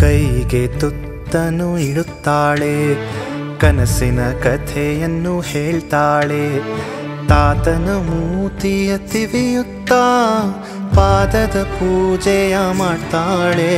ಕೈಗೆ ತುತ್ತನು ಇಡುತ್ತಾಳೆ ಕನಸಿನ ಕಥೆಯನ್ನು ಹೇಳ್ತಾಳೆ ತಾತನ ಮೂತಿಯ ತಿವಿಯುತ್ತಾ ಪಾದದ ಪೂಜೆಯ ಮಾಡ್ತಾಳೆ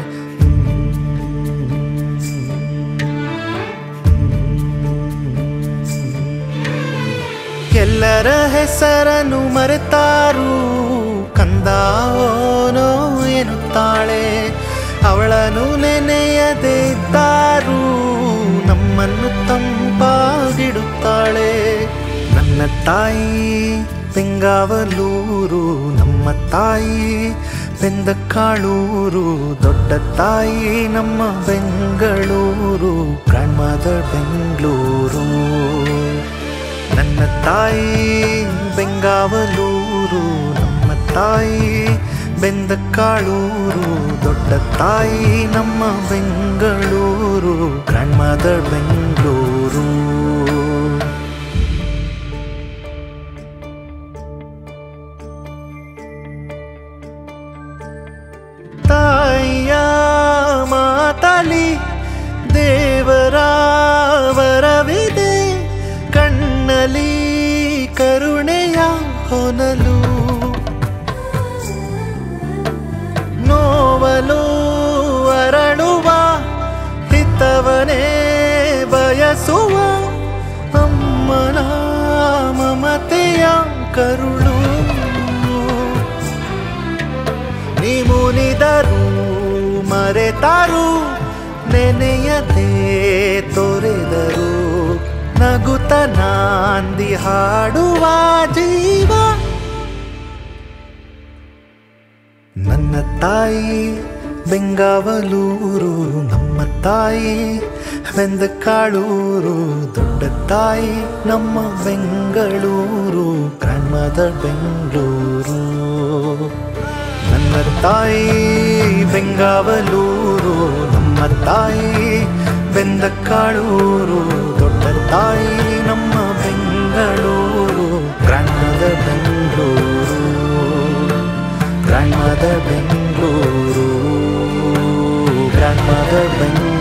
ಎಲ್ಲರ ಹೆಸರನ್ನು ಮರೆತಾರು ಕಂದ ಓನೋ ಎನ್ನುತ್ತಾಳೆ ಅವಳನ್ನು ನೆನೆಯದೇ ಇದ್ದಾರು ನಮ್ಮನ್ನು ತಂಪಾಗಿಡುತ್ತಾಳೆ ನನ್ನ ತಾಯಿ ಬೆಂಗಾವಲೂರು ನಮ್ಮ ತಾಯಿ ಬೆಂದ ಕಾಳೂರು ದೊಡ್ಡ ತಾಯಿ ನಮ್ಮ ಬೆಂಗಳೂರು ಗ್ರ್ಯಾಂಡ್ ಮದರ್ ಬೆಂಗಳೂರು ನನ್ನ ತಾಯಿ ಬೆಂಗಾವಲೂರು ನಮ್ಮ ತಾಯಿ ಬೆಂದ ಕಾಳೂರು ದೊಡ್ಡ ತಾಯಿ ನಮ್ಮ ಬೆಂಗಳೂರು ಗ್ರ್ಯಾಂಡ್ ಮದರ್ ಬೆಂಗಳೂರು ತಾಯಿಯ ಮಾತಲಿ ದೇವರ ವರವಿದೆ ಕಣ್ಣಲಿ ಕರುಣೆಯ ಹೊನಲು ನೋವಲು ಅರಳುವ ಹಿತವನೇ ಬಯಸುವ ಅಮ್ಮನ ಮಮತೆಯ ಕರುಳು ನೀ ಮುನಿದರು ಮರೆತರು ನೆನೆಯದೆ ತೊರೆದರು ನಗುತ್ತ ನಾಂದಿ ಹಾಡುವ ಜೀವ ನನ್ನ ತಾಯಿ ಬೆಂಗಾವಲೂರು ನಮ್ಮ ತಾಯಿ ಬೆಂದ ಕಾಳೂರು ದೊಡ್ಡ ತಾಯಿ ನಮ್ಮ ಬೆಂಗಳೂರು ಗ್ರ್ಯಾಂಡ್ ಮದರ್ ಬೆಂಗಳೂರು ನನ್ನ ತಾಯಿ ಬೆಂಗಾವಲೂರು ನಮ್ಮ ತಾಯಿ ಬೆಂದ ಕಾಳೂರು ದೊಡ್ಡ ತಾಯಿ ನಮ್ಮ Bengaluru grandmother Bengaluru grandmother Bengaluru grandmother Bengaluru